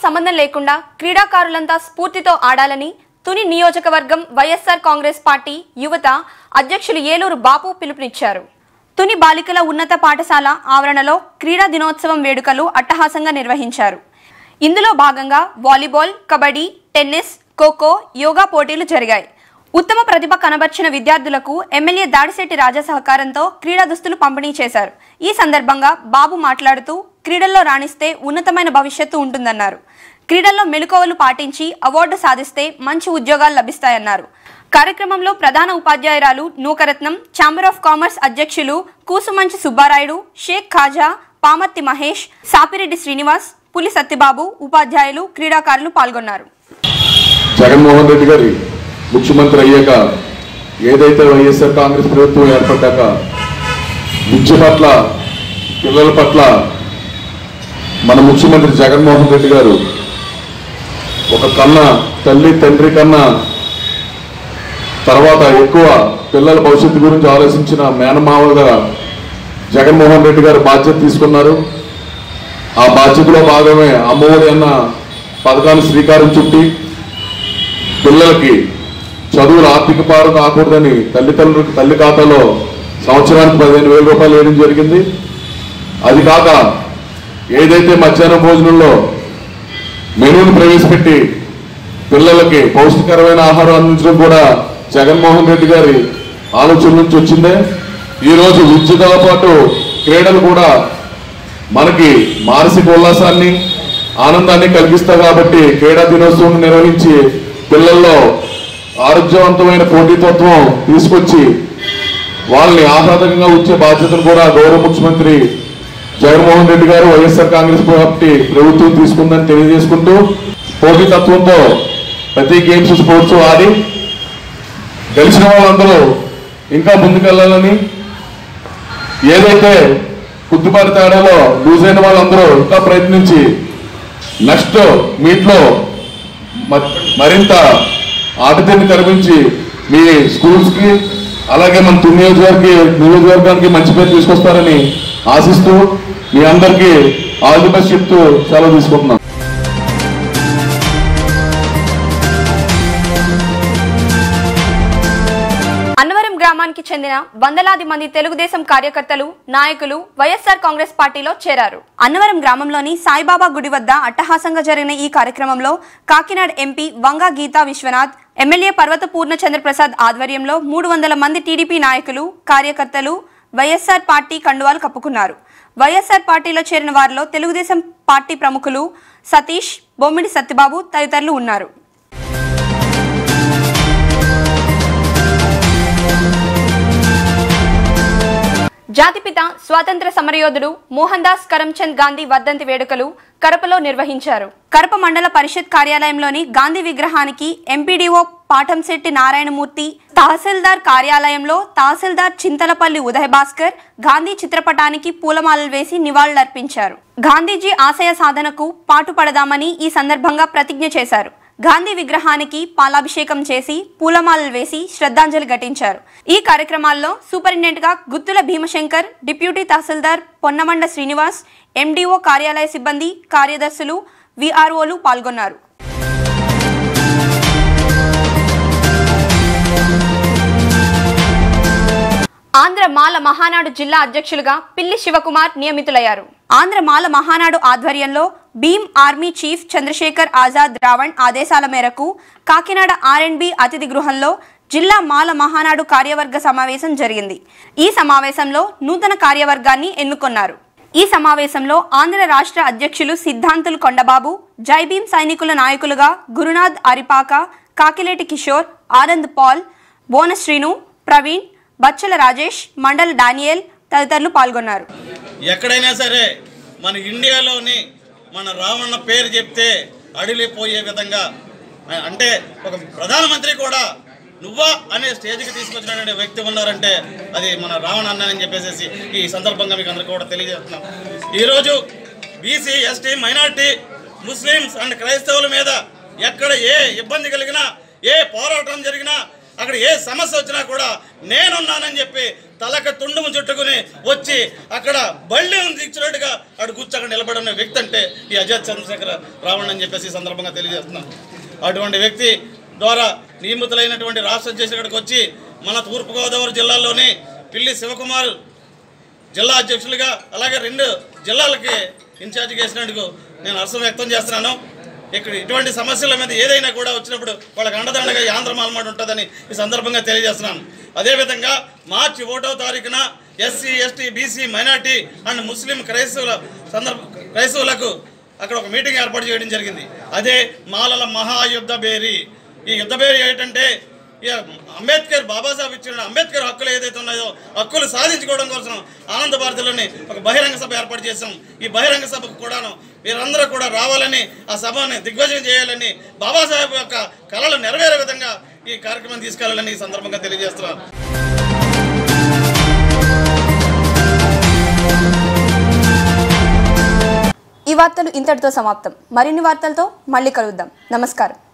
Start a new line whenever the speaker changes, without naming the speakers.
సంబంధం లేకుండా క్రీడాకారులంతా స్ఫూర్తితో ఆడాలని తుని నియోజకవర్గం వైఎస్ఆర్ కాంగ్రెస్ పార్టీ యువత అధ్యక్షులు ఏలూరు బాపు పిలుపునిచ్చారు తుని బాలికల ఉన్నత పాఠశాల ఆవరణలో క్రీడా దినోత్సవం వేడుకలు అట్టహాసంగా నిర్వహించారు ఇందులో భాగంగా వాలీబాల్ కబడ్డీ టెన్నిస్ ఖోఖో యోగా పోటీలు జరిగాయి ఉత్తమ ప్రతిభ కనబర్చిన విద్యార్థులకు ఎమ్మెల్యే దాడిశెట్టి రాజా సహకారంతో క్రీడా దుస్తులు పంపిణీ చేశారు ఈ సందర్భంగా బాబు మాట్లాడుతూ క్రీడల్లో రాణిస్తే ఉన్నతమైన భవిష్యత్తు ఉంటుందన్నారు క్రీడల్లో మెలకువలు పాటించి అవార్డు సాధిస్తే మంచి ఉద్యోగాలు లభిస్తాయన్నారు కార్యక్రమంలో ప్రధాన ఉపాధ్యాయురాలు నూకరత్నం ఛాంబర్ ఆఫ్ కామర్స్ అధ్యక్షులు కూసుమంచి సుబ్బారాయుడు షేక్ ఖాజా పామర్తి మహేష్ సాపిరెడ్డి శ్రీనివాస్ పులి సత్యబాబు ఉపాధ్యాయులు క్రీడాకారులు పాల్గొన్నారు
జగన్మోహన్ రెడ్డి గారి ముఖ్యమంత్రి అయ్యాక ఏదైతే వైఎస్ఆర్ కాంగ్రెస్ ప్రభుత్వం ఏర్పడ్డాక విద్య పట్ల పిల్లల పట్ల మన ముఖ్యమంత్రి జగన్మోహన్ రెడ్డి గారు ఒక కన్నా తల్లి తండ్రి కన్నా తర్వాత ఎక్కువ పిల్లల భవిష్యత్తు గురించి ఆలోచించిన మేనమావగా జగన్మోహన్ రెడ్డి గారు బాధ్యత తీసుకున్నారు ఆ బాధ్యతలో భాగమే అమ్మఒడి అన్న పథకాన్ని శ్రీకారం చుట్టి పిల్లలకి చదువులు ఆర్థిక భారం కాకూడదని తల్లిదండ్రులకు తల్లి ఖాతాలో సంవత్సరానికి పదిహేను వేల రూపాయలు వేయడం జరిగింది అది కాక ఏదైతే మధ్యాహ్నం భోజనంలో మెనూను ప్రవేశపెట్టి పిల్లలకి పౌష్టికరమైన ఆహారం అందించడం కూడా జగన్మోహన్ రెడ్డి గారి ఆలోచన నుంచి వచ్చిందే ఈరోజు విద్యతో పాటు క్రీడలు కూడా మనకి మానసిక ఉల్లాసాన్ని ఆనందాన్ని కలిగిస్తాయి కాబట్టి క్రీడా దినోత్సవం నిర్వహించి పిల్లల్లో ఆరోగ్యవంతమైన పోటీతత్వం తీసుకొచ్చి వాళ్ళని ఆహ్లాదకంగా ఉంచే బాధ్యతను కూడా గౌరవ ముఖ్యమంత్రి జగన్మోహన్ రెడ్డి గారు వైఎస్ఆర్ కాంగ్రెస్ పార్టీ ప్రభుత్వం తీసుకుందని తెలియజేసుకుంటూ పోటీతత్వంతో ప్రతి గేమ్స్ స్పోర్ట్స్ ఆడి గెలిచిన వాళ్ళందరూ ఇంకా ముందుకెళ్లాలని ఏదైతే కుద్దుబాటు తేడాలో లూజ్ అయిన వాళ్ళందరూ ఇంకా ప్రయత్నించి నెక్స్ట్ మీట్లో మ- మరింత ఆటతీని కనిపించి మీ స్కూల్స్ కి అలాగే మన తుని నియోజకవర్గ నియోజకవర్గానికి మంచి పేరు తీసుకొస్తారని ఆశిస్తూ మీ అందరికీ ఆల్ ది బెస్ట్ చెప్తూ సెలవు తీసుకుంటున్నాం
అన్నవరం గ్రామానికి చెందిన వందలాది మంది తెలుగుదేశం కార్యకర్తలు నాయకులు వైఎస్ఆర్ కాంగ్రెస్ పార్టీలో చేరారు అన్నవరం గ్రామంలోని సాయిబాబా గుడి వద్ద అట్టహాసంగా జరిగిన ఈ కార్యక్రమంలో కాకినాడ ఎంపీ వంగా గీతా విశ్వనాథ్ ఎమ్మెల్యే పర్వత పూర్ణచంద్ర ప్రసాద్ ఆధ్వర్యంలో మూడు వందల మంది టీడీపీ నాయకులు కార్యకర్తలు వైఎస్ఆర్ పార్టీ కండువాలు కప్పుకున్నారు వైఎస్ఆర్ పార్టీలో చేరిన వారిలో తెలుగుదేశం పార్టీ ప్రముఖులు సతీష్ బొమ్మిడి సత్యబాబు తదితరులు ఉన్నారు జాతిపిత స్వాతంత్ర సమరయోధుడు మోహన్ దాస్ కరమ్చంద్ గాంధీ వర్ధంతి వేడుకలు కరపలో నిర్వహించారు కరప మండల పరిషత్ కార్యాలయంలోని గాంధీ విగ్రహానికి ఎంపీడీఓ పాఠంశెట్టి నారాయణమూర్తి తహసీల్దార్ కార్యాలయంలో తహసీల్దార్ చింతలపల్లి ఉదయ్ భాస్కర్ గాంధీ చిత్రపటానికి పూలమాలలు వేసి నివాళులర్పించారు గాంధీజీ ఆశయ సాధనకు పాటుపడదామని ఈ సందర్భంగా ప్రతిజ్ఞ చేశారు గాంధీ విగ్రహానికి పాలాభిషేకం చేసి పూలమాలలు వేసి శ్రద్ధాంజలి ఘటించారు ఈ కార్యక్రమాల్లో సూపరింటెండెంట్ గా గుత్తుల భీమశంకర్ డిప్యూటీ తహసీల్దార్ పొన్నమండ శ్రీనివాస్ ఎండిఓ కార్యాలయ సిబ్బంది కార్యదర్శులు విఆర్ఓలు పాల్గొన్నారు ఆంధ్ర మాల మహానాడు జిల్లా అధ్యక్షులుగా పిల్లి శివకుమార్ నియమితులయ్యారు ఆంధ్ర మాల మహానాడు ఆధ్వర్యంలో భీమ్ ఆర్మీ చీఫ్ చంద్రశేఖర్ ఆజాద్ రావణ్ ఆదేశాల మేరకు కాకినాడ ఆర్ఎండ్బి అతిథి గృహంలో జిల్లా మాల మహానాడు కార్యవర్గ సమావేశం జరిగింది ఈ సమావేశంలో నూతన కార్యవర్గాన్ని ఎన్నుకొన్నారు ఈ సమావేశంలో ఆంధ్ర రాష్ట్ర అధ్యక్షులు సిద్ధాంతులు కొండబాబు జై భీమ్ సైనికుల నాయకులుగా గురునాథ్ అరిపాక కాకిలేటి కిషోర్ ఆనంద్ పాల్ బోన శ్రీను ప్రవీణ్ బచ్చల రాజేష్ మండల డానియల్ తదితరులు పాల్గొన్నారు
ఎక్కడైనా సరే మన ఇండియాలోని మన రావణ పేరు చెప్తే అడిలిపోయే విధంగా అ- అంటే ఒక ప్రధానమంత్రి కూడా నువ్వా అనే స్టేజ్కి తీసుకొచ్చినటువంటి వ్యక్తి ఉన్నారంటే అది మన రావణ అన్న అని చెప్పేసి ఈ సందర్భంగా మీకు అందరికీ కూడా తెలియజేస్తున్నాం ఈరోజు BC ST minority Muslims and క్రైస్తవుల మీద ఎక్కడ ఏ ఇబ్బంది కలిగినా ఏ పోరాటం జరిగినా అక్కడ ఏ సమస్య వచ్చినా కూడా నేనున్నానని చెప్పి తలక తుండుము చుట్టుకుని వచ్చి అక్కడ బళ్ళి ఇచ్చినట్టుగా అక్కడ కూర్చో అక్కడ నిలబడిన వ్యక్తి అంటే ఈ అజయ్ చంద్రశేఖర రావణ్ అని చెప్పేసి ఈ సందర్భంగా తెలియజేస్తున్నాను అటువంటి వ్యక్తి ద్వారా నియమితులైనటువంటి రాష్ట్ర అధ్యక్షుడు ఇక్కడికి వచ్చి మన తూర్పుగోదావరి జిల్లాలోని పిల్లి శివకుమార్ జిల్లా అధ్యక్షులుగా అలాగే రెండు జిల్లాలకి ఇన్ఛార్జ్ చేసినందుకు నేను హర్షం వ్యక్తం చేస్తున్నాను ఇక్కడ ఇటువంటి సమస్యల మీద ఏదైనా కూడా వచ్చినప్పుడు వాళ్ళకి అండదండగా ఈ ఆంధ్ర మాల్మాట ఉంటుందని ఈ సందర్భంగా తెలియజేస్తున్నాను అదేవిధంగా మార్చి ఒకటో తారీఖున SC ST BC minority and ముస్లిం క్రైస్తవుల సందర్భ క్రైస్తవులకు అక్కడ ఒక మీటింగ్ ఏర్పాటు చేయడం జరిగింది అదే మాలల మహాయుద్ధ బేరీ ఈ యుద్ధ బేరీ ఏంటంటే ఇక అంబేద్కర్ బాబాసాహెబ్ ఇచ్చిన అంబేద్కర్ హక్కులు ఏదైతే ఉన్నాయో హక్కులు సాధించుకోవడం కోసం ఆనంద భారతిలోని ఒక బహిరంగ సభ ఏర్పాటు చేశాం ఈ బహిరంగ సభకు కూడాను మీరందరూ కూడా రావాలని ఆ సభని దిగ్విజయం చేయాలని బాబాసాహెబ్ యొక్క కళలు నెరవేరే విధంగా ఈ కార్యక్రమం తీసుకెళ్లాలని ఈ సందర్భంగా తెలియజేస్తున్నాను
ఈ వార్తలు ఇంతటితో సమాప్తం మరిన్ని వార్తలతో మళ్ళీ కలుద్దాం నమస్కారం